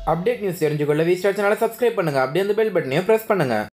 update news தெரிஞ்சுக்கொள்ள V star சேனலை subscribe பண்ணுங்கள் அப்படியே அந்த பெல் பட்டனையும் ப்ரெஸ் பண்ணுங்கள்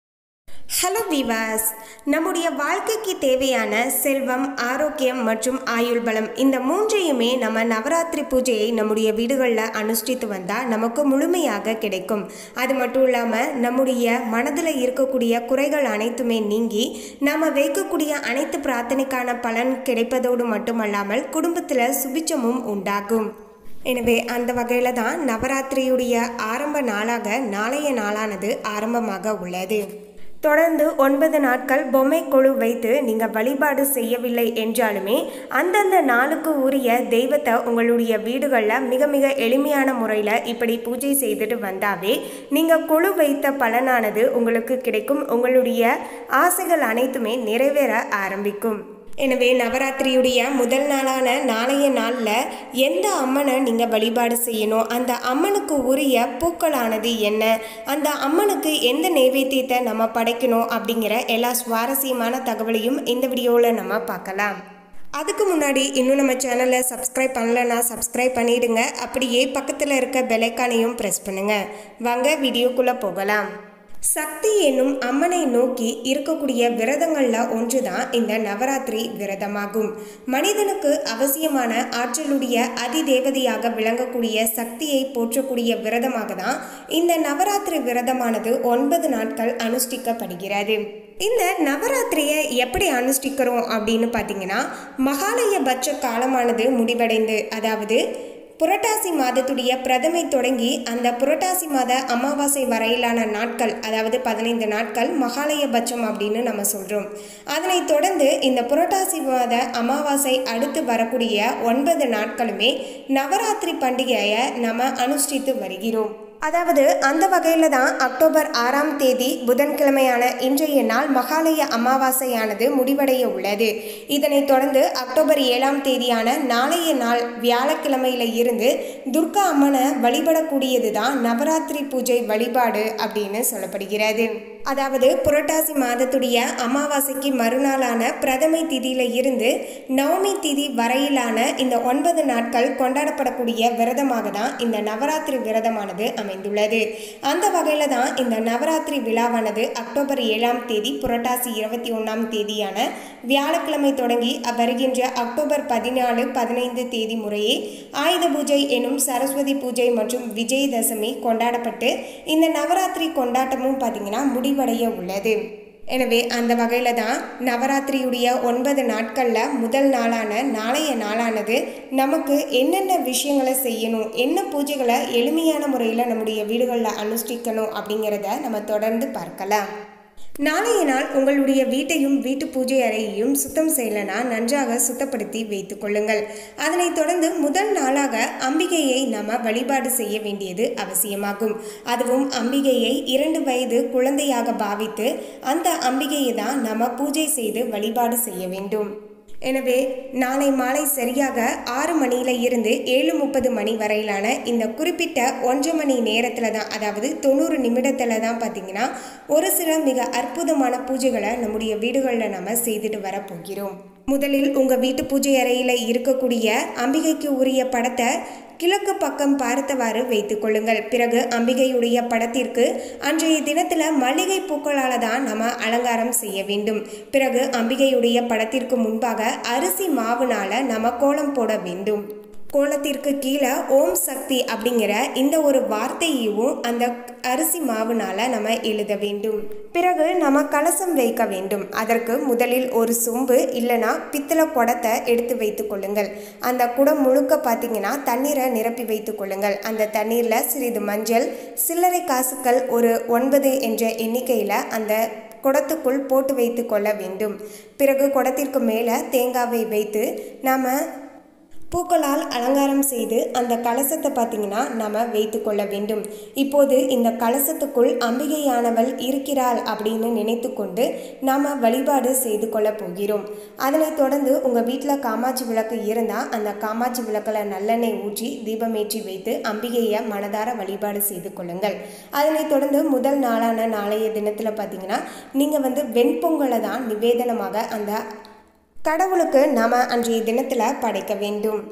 ஹலோ விவாஸ் நம்முடைய வாழ்க்கைக்கு தேவையான செல்வம் ஆரோக்கியம் மற்றும் ஆயுள் பலம் இந்த மூன்றையுமே நம்ம நவராத்திரி பூஜையை நம்முடைய வீடுகளில் அனுஷ்டித்து வந்தால் நமக்கு முழுமையாக கிடைக்கும் அது மட்டும் இல்லாமல் நம்முடைய மனதில் இருக்கக்கூடிய குறைகள் அனைத்துமே நீங்கி நம்ம வைக்கக்கூடிய அனைத்து பிரார்த்தனைக்கான பலன் கிடைப்பதோடு மட்டுமல்லாமல் குடும்பத்தில் சுபிச்சமும் உண்டாகும் எனவே அந்த வகையில் தான் நவராத்திரியுடைய ஆரம்ப நாளாக நாளைய நாளானது ஆரம்பமாக உள்ளது தொடர்ந்து ஒன்பது நாட்கள் பொம்மை கொழு வைத்து நீங்கள் வழிபாடு செய்யவில்லை என்றாலுமே அந்தந்த நாளுக்கு உரிய தெய்வத்தை உங்களுடைய வீடுகளில் மிக மிக எளிமையான முறையில் இப்படி பூஜை செய்துட்டு வந்தாவே நீங்கள் கொழு வைத்த பலனானது உங்களுக்கு கிடைக்கும் உங்களுடைய ஆசைகள் அனைத்துமே நிறைவேற ஆரம்பிக்கும் எனவே நவராத்திரியுடைய முதல் நாளான நாளைய நாளில் எந்த அம்மனை நீங்கள் வழிபாடு செய்யணும் அந்த அம்மனுக்கு உரிய பூக்களானது என்ன அந்த அம்மனுக்கு எந்த நைவேத்தியத்தை நம்ம படைக்கணும் அப்படிங்கிற எல்லா சுவாரஸ்யமான தகவலையும் இந்த வீடியோவில் நம்ம பார்க்கலாம் அதுக்கு முன்னாடி இன்னும் நம்ம சேனலை சப்ஸ்கிரைப் பண்ணலன்னா சப்ஸ்கிரைப் பண்ணிடுங்க அப்படியே பக்கத்தில் இருக்க பெலைக்கானையும் ப்ரெஸ் பண்ணுங்க வாங்க வீடியோக்குள்ளே போகலாம் சக்தி என்னும் அம்மனை நோக்கி இருக்கக்கூடிய விரதங்களில் ஒன்று தான் இந்த நவராத்திரி விரதமாகும் மனிதனுக்கு அவசியமான ஆற்றலுடைய அதிதேவதையாக விளங்கக்கூடிய சக்தியை போற்றக்கூடிய விரதமாக தான் இந்த நவராத்திரி விரதமானது ஒன்பது நாட்கள் அனுஷ்டிக்கப்படுகிறது இந்த நவராத்திரியை எப்படி அனுஷ்டிக்கிறோம் அப்படின்னு பார்த்தீங்கன்னா மகாலயபட்ச காலமானது முடிவடைந்து அதாவது புரட்டாசி மாதத்துடைய பிரதமை தொடங்கி அந்த புரட்டாசி மாத அமாவாசை வரையிலான நாட்கள் அதாவது பதினைந்து நாட்கள் மகாலயபட்சம் அப்படின்னு நம்ம சொல்கிறோம் அதனைத் தொடர்ந்து இந்த புரட்டாசி மாத அமாவாசை அடுத்து வரக்கூடிய ஒன்பது நாட்களுமே நவராத்திரி பண்டிகையை நம்ம அனுஷ்டித்து வருகிறோம் அதாவது அந்த வகையில் தான் அக்டோபர் ஆறாம் தேதி புதன்கிழமையான இன்றைய நாள் மகாலய அமாவாசையானது முடிவடைய உள்ளது இதனைத் தொடர்ந்து அக்டோபர் ஏழாம் தேதியான நாளைய நாள் வியாழக்கிழமையில இருந்து துர்கா அம்மனை வழிபடக்கூடியது தான் நவராத்திரி பூஜை வழிபாடு அப்படின்னு சொல்லப்படுகிறது அதாவது புரட்டாசி மாதத்துடைய அமாவாசைக்கு மறுநாளான பிரதமை திதியில இருந்து நவமி திதி வரையிலான இந்த ஒன்பது நாட்கள் கொண்டாடப்படக்கூடிய விரதமாக தான் இந்த நவராத்திரி விரதமானது அமைந்துள்ளது அந்த வகையில தான் இந்த நவராத்திரி விழாவானது அக்டோபர் ஏழாம் தேதி புரட்டாசி இருபத்தி ஒன்றாம் தேதியான வியாழக்கிழமை தொடங்கி வருகின்ற அக்டோபர் பதினாலு பதினைந்து தேதி முறையே ஆயுத பூஜை எனும் சரஸ்வதி பூஜை மற்றும் விஜயதசமி கொண்டாடப்பட்டு இந்த நவராத்திரி கொண்டாட்டமும் பார்த்தீங்கன்னா முடிவடைய உள்ளது எனவே அந்த வகையில் தான் நவராத்திரியுடைய ஒன்பது நாட்களில் முதல் நாளான நாளைய நாளானது நமக்கு என்னென்ன விஷயங்களை செய்யணும் என்ன பூஜைகளை எளிமையான முறையில் நம்முடைய வீடுகளில் அனுஷ்டிக்கணும் அப்படிங்கிறத நம்ம தொடர்ந்து பார்க்கலாம் நாளைய நாள் உங்களுடைய வீட்டையும் வீட்டு பூஜை அறையையும் சுத்தம் செய்யலனா நன்றாக சுத்தப்படுத்தி வைத்துக் கொள்ளுங்கள் அதனைத் தொடர்ந்து முதல் நாளாக அம்பிகையை நம்ம வழிபாடு செய்ய வேண்டியது அவசியமாகும் அதுவும் அம்பிகையை இரண்டு வயது குழந்தையாக பாவித்து அந்த அம்பிகையை தான் நம்ம பூஜை செய்து வழிபாடு செய்ய வேண்டும் எனவே நாளை மாலை சரியாக ஆறு மணியில இருந்து ஏழு முப்பது மணி வரையிலான இந்த குறிப்பிட்ட ஒன்றரை மணி நேரத்தில் தான் அதாவது தொண்ணூறு நிமிடத்தில் தான் பார்த்தீங்கன்னா ஒரு சில மிக அற்புதமான பூஜைகளை நம்முடைய வீடுகளில் நம்ம செய்துட்டு வரப்போகிறோம் முதலில் உங்கள் வீட்டு பூஜை அறையில் இருக்கக்கூடிய அம்பிகைக்கு உரிய படத்தை கிழக்கு பக்கம் பார்த்தவாறு வைத்துக் கொள்ளுங்கள் பிறகு அம்பிகையுடைய படத்திற்கு அன்றைய தினத்தில் மல்லிகை பூக்களால் தான் நம்ம அலங்காரம் செய்ய வேண்டும் பிறகு அம்பிகையுடைய படத்திற்கு முன்பாக அரிசி மாவுனால நம்ம கோலம் போட வேண்டும் கோலத்திற்கு கீழே ஓம் சக்தி அப்படிங்கிற இந்த ஒரு வார்த்தையையும் அந்த அரிசி மாவுனால நம்ம எழுத வேண்டும் பிறகு நம்ம கலசம் வைக்க வேண்டும் அதற்கு முதலில் ஒரு சொம்பு இல்லைனா பித்தளை குடத்தை எடுத்து வைத்து கொள்ளுங்கள் அந்த குடம் முழுக்க பார்த்தீங்கன்னா தண்ணீரை நிரப்பி வைத்து கொள்ளுங்கள் அந்த தண்ணீரில் சிறிது மஞ்சள் சில்லறை காசுகள் ஒரு ஒன்பது என்ற எண்ணிக்கையில் அந்த குடத்துக்குள் போட்டு வைத்து கொள்ள வேண்டும் பிறகு குடத்திற்கு மேலே தேங்காவை வைத்து நாம் பூக்களால் அலங்காரம் செய்து அந்த கலசத்தை பார்த்தீங்கன்னா நம்ம வைத்து கொள்ள வேண்டும் இப்போது இந்த கலசத்துக்குள் அம்பிகையானவள் இருக்கிறாள் அப்படின்னு நினைத்து கொண்டு நாம் வழிபாடு செய்து கொள்ள போகிறோம் அதனைத் தொடர்ந்து உங்கள் வீட்டில் காமாட்சி விளக்கு இருந்தால் அந்த காமாட்சி விளக்கில் நல்லெண்ணெய் ஊற்றி தீபமேற்றி வைத்து அம்பிகையை மனதார வழிபாடு செய்து கொள்ளுங்கள் அதனைத் தொடர்ந்து முதல் நாளான நாளைய தினத்தில் பார்த்தீங்கன்னா நீங்கள் வந்து வெண்பொங்கலை தான் நிவேதனமாக அந்த கடவுளுக்கு நாம் அன்றைய தினத்தில் படைக்க வேண்டும்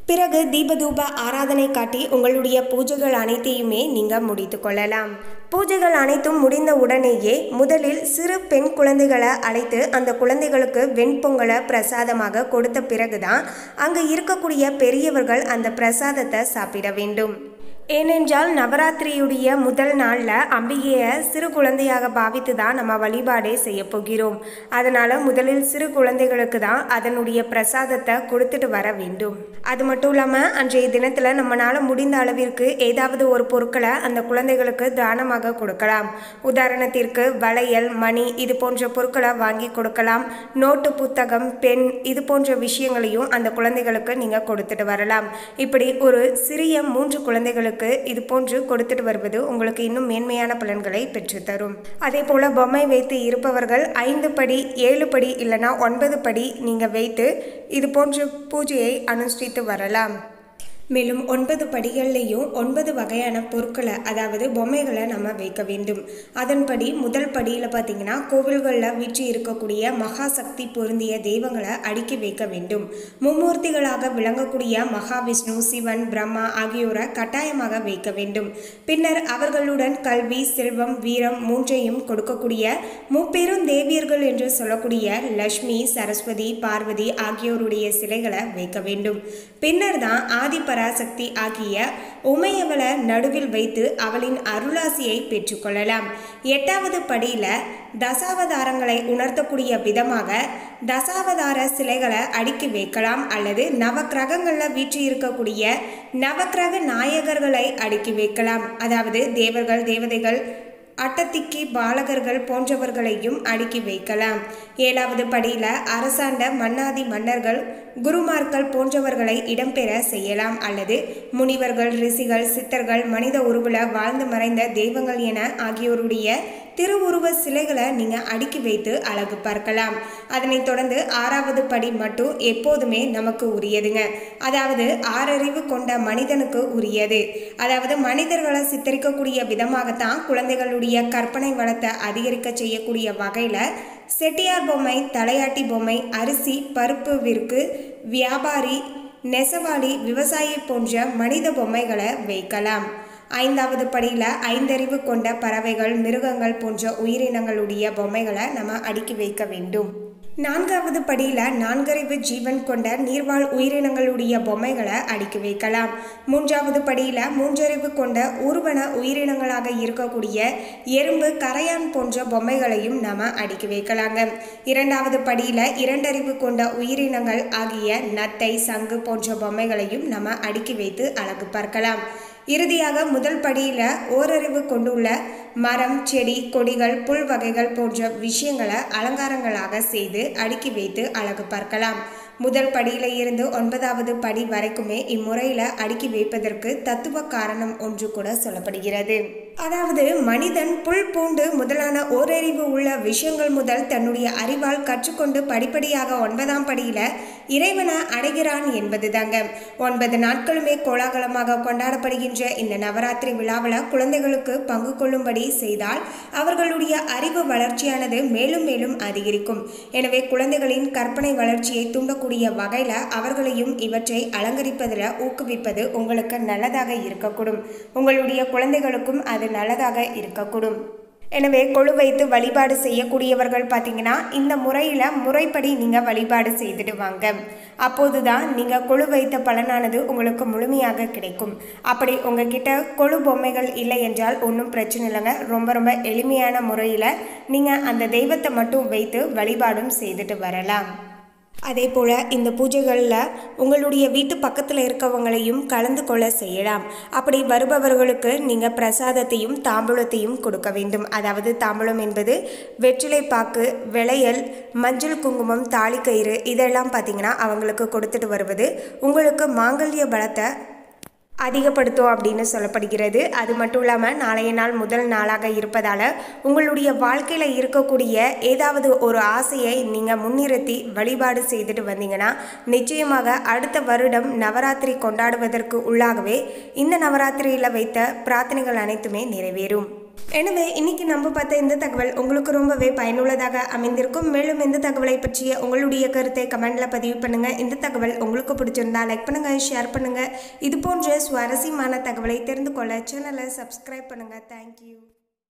பிறகு தீபதூப ஆராதனை காட்டி உங்களுடைய பூஜைகள் அனைத்தையுமே நீங்கள் முடித்து கொள்ளலாம் பூஜைகள் அனைத்தும் முடிந்த உடனேயே முதலில் சிறு பெண் குழந்தைகளை அழைத்து அந்த குழந்தைகளுக்கு வெண்பொங்கலை பிரசாதமாக கொடுத்த பிறகுதான் அங்கு இருக்கக்கூடிய பெரியவர்கள் அந்த பிரசாதத்தை சாப்பிட வேண்டும் ஏனென்றால் நவராத்திரியுடைய முதல் நாளில் அம்பிகையை சிறு குழந்தையாக பாவித்து தான் நம்ம வழிபாடே செய்ய போகிறோம் அதனால் முதலில் சிறு குழந்தைகளுக்கு தான் அதனுடைய பிரசாதத்தை கொடுத்துட்டு வர வேண்டும் அது மட்டும் இல்லாமல் அன்றைய தினத்தில் நம்மளால் முடிந்த அளவிற்கு ஏதாவது ஒரு பொருட்களை அந்த குழந்தைகளுக்கு தானமாக கொடுக்கலாம் உதாரணத்திற்கு வளையல் மணி இது போன்ற பொருட்களை வாங்கி கொடுக்கலாம் நோட்டு புத்தகம் பென் இது போன்ற விஷயங்களையும் அந்த குழந்தைகளுக்கு நீங்கள் கொடுத்துட்டு வரலாம் இப்படி ஒரு சிறிய மூன்று குழந்தைகளுக்கு இது போன்று கொடுத்துட்டு வருவது உங்களுக்கு இன்னும் மேன்மையான பலன்களை பெற்றுத்தரும் அதே போல் பொம்மை வைத்து இருப்பவர்கள் ஐந்து படி ஏழு படி இல்லைனா ஒன்பது படி நீங்கள் வைத்து இது போன்ற பூஜையை அனுஷ்டித்து வரலாம் மேலும் ஒன்பது படிகள்லேயும் ஒன்பது வகையான பொருட்களை அதாவது பொம்மைகளை நம்ம வைக்க வேண்டும் அதன்படி முதல் படியில் பார்த்தீங்கன்னா கோவில்களில் வீற்றி இருக்கக்கூடிய மகாசக்தி பொருந்திய தெய்வங்களை அடுக்கி வைக்க வேண்டும் மும்மூர்த்திகளாக விளங்கக்கூடிய மகாவிஷ்ணு சிவன் பிரம்மா ஆகியோரை கட்டாயமாக வைக்க வேண்டும் பின்னர் அவர்களுடன் கல்வி செல்வம் வீரம் மூன்றையும் கொடுக்கக்கூடிய முப்பெரும் தேவியர்கள் என்று சொல்லக்கூடிய லக்ஷ்மி சரஸ்வதி பார்வதி ஆகியோருடைய சிலைகளை வைக்க வேண்டும் பின்னர் தான் ஆதி பராசக்தி ஆகிய உமையவளை நடுவில் வைத்து அவளின் அருளாசியை பெற்றுக்கொள்ளலாம் எட்டாவது படியில் தசாவதாரங்களை உணர்த்தக்கூடிய விதமாக தசாவதார சிலைகளை அடுக்கி வைக்கலாம் அல்லது நவக்கிரகங்களில் வீற்றி இருக்கக்கூடிய நவக்கிரக நாயகர்களை அடுக்கி வைக்கலாம் அதாவது தேவர்கள் தேவதைகள் அட்டத்திக்கி பாலகர்கள் போன்றவர்களையும் அடுக்கி வைக்கலாம் ஏழாவது படியில் அரசாண்ட மன்னாதி மன்னர்கள் குருமார்கள் போன்றவர்களை இடம்பெற செய்யலாம் அல்லது முனிவர்கள் ரிஷிகள் சித்தர்கள் மனித உருவில் வாழ்ந்து மறைந்த தெய்வங்கள் என ஆகியோருடைய திருவுருவ சிலைகளை நீங்கள் அடுக்கி வைத்து அழகு பார்க்கலாம் அதனைத் தொடர்ந்து ஆறாவது படி மட்டும் எப்போதுமே நமக்கு உரியதுங்க அதாவது ஆறறிவு கொண்ட மனிதனுக்கு உரியது அதாவது மனிதர்களை சித்தரிக்கக்கூடிய விதமாகத்தான் குழந்தைகளுடைய கற்பனை வளத்தை அதிகரிக்க செய்யக்கூடிய வகையில் செட்டியார் பொம்மை தலையாட்டி பொம்மை அரிசி பருப்பு விற்கு வியாபாரி நெசவாளி விவசாயி போன்ற மனித பொம்மைகளை வைக்கலாம் ஐந்தாவது படியில் ஐந்தறிவு கொண்ட பறவைகள் மிருகங்கள் போன்ற உயிரினங்களுடைய பொம்மைகளை நம்ம அடுக்கி வைக்க வேண்டும் நான்காவது படியில் நான்கறிவு ஜீவன் கொண்ட நீர்வாழ் உயிரினங்களுடைய பொம்மைகளை அடுக்கி வைக்கலாம் மூன்றாவது படியில் மூன்றறிவு கொண்ட ஊர்வன உயிரினங்களாக இருக்கக்கூடிய எறும்பு கரையான் போன்ற பொம்மைகளையும் நாம் அடுக்கி வைக்கலாங்க இரண்டாவது படியில் இரண்டறிவு கொண்ட உயிரினங்கள் ஆகிய நத்தை சங்கு போன்ற பொம்மைகளையும் நம்ம அடுக்கி வைத்து அழகு பார்க்கலாம் இறுதியாக முதல் படியில் ஓரறிவு கொண்டுள்ள மரம் செடி கொடிகள் புல் வகைகள் போன்ற விஷயங்களை அலங்காரங்களாக செய்து அடுக்கி வைத்து அழகு பார்க்கலாம் முதல் படியில இருந்து ஒன்பதாவது படி வரைக்குமே இம்முறையில் அடுக்கி வைப்பதற்கு தத்துவ காரணம் ஒன்று கூட சொல்லப்படுகிறது அதாவது மனிதன் புல் பூண்டு முதலான ஓரறிவு உள்ள விஷயங்கள் முதல் தன்னுடைய அறிவால் கற்றுக்கொண்டு படிப்படியாக ஒன்பதாம் படியில இறைவனை அடைகிறான் என்பது தாங்க ஒன்பது நாட்களுமே கோலாகலமாக கொண்டாடப்படுகின்ற இந்த நவராத்திரி விழாவில் குழந்தைகளுக்கு பங்கு கொள்ளும்படி செய்தால் அவர்களுடைய அறிவு வளர்ச்சியானது மேலும் மேலும் அதிகரிக்கும் எனவே குழந்தைகளின் கற்பனை வளர்ச்சியை தூண்டக்கூடிய வகையில் அவர்களையும் இவற்றை அலங்கரிப்பதில் ஊக்குவிப்பது உங்களுக்கு நல்லதாக இருக்கக்கூடும் உங்களுடைய குழந்தைகளுக்கும் அது நல்லதாக இருக்கக்கூடும் எனவே கொழு வைத்து வழிபாடு செய்யக்கூடியவர்கள் பார்த்தீங்கன்னா இந்த முறையில் முறைப்படி நீங்கள் வழிபாடு செய்துட்டு வாங்க அப்போது தான் நீங்கள் கொழு வைத்த பலனானது உங்களுக்கு முழுமையாக கிடைக்கும் அப்படி உங்ககிட்ட கொழு பொம்மைகள் இல்லை என்றால் ஒன்றும் பிரச்சனை இல்லைங்க ரொம்ப ரொம்ப எளிமையான முறையில் நீங்கள் அந்த தெய்வத்தை மட்டும் வைத்து வழிபாடும் செய்துட்டு வரலாம் அதே போல் இந்த பூஜைகளில் உங்களுடைய வீட்டு பக்கத்தில் இருக்கவங்களையும் கலந்து கொள்ள செய்யலாம் அப்படி வருபவர்களுக்கு நீங்கள் பிரசாதத்தையும் தாம்பூலத்தையும் கொடுக்க வேண்டும் அதாவது தாம்பூலம் என்பது வெற்றிலை பாக்கு விளையல் மஞ்சள் குங்குமம் தாலிக்கயிறு இதெல்லாம் பார்த்தீங்கன்னா அவங்களுக்கு கொடுத்துட்டு வருவது உங்களுக்கு மாங்கல்ய பலத்தை அதிகப்படுத்தும் அப்படின்னு சொல்லப்படுகிறது அது மட்டும் இல்லாமல் நாளைய நாள் முதல் நாளாக இருப்பதால் உங்களுடைய வாழ்க்கையில் இருக்கக்கூடிய ஏதாவது ஒரு ஆசையை நீங்கள் முன்னிறுத்தி வழிபாடு செய்துட்டு வந்தீங்கன்னா நிச்சயமாக அடுத்த வருடம் நவராத்திரி கொண்டாடுவதற்கு உள்ளாகவே இந்த நவராத்திரியில் வைத்த பிரார்த்தனைகள் அனைத்துமே நிறைவேறும் எனவே இன்னைக்கு நம்ம பார்த்த இந்த தகவல் உங்களுக்கு ரொம்பவே பயனுள்ளதாக அமைந்திருக்கும் மேலும் இந்த தகவலை பற்றிய உங்களுடைய கருத்தை கமெண்ட்ல பதிவு பண்ணுங்க இந்த தகவல் உங்களுக்கு பிடிச்சிருந்தா லைக் பண்ணுங்க ஷேர் பண்ணுங்க இது போன்ற சுவாரஸ்யமான தகவலை தெரிந்து கொள்ள சேனலை சப்ஸ்கிரைப் பண்ணுங்க தேங்க்யூ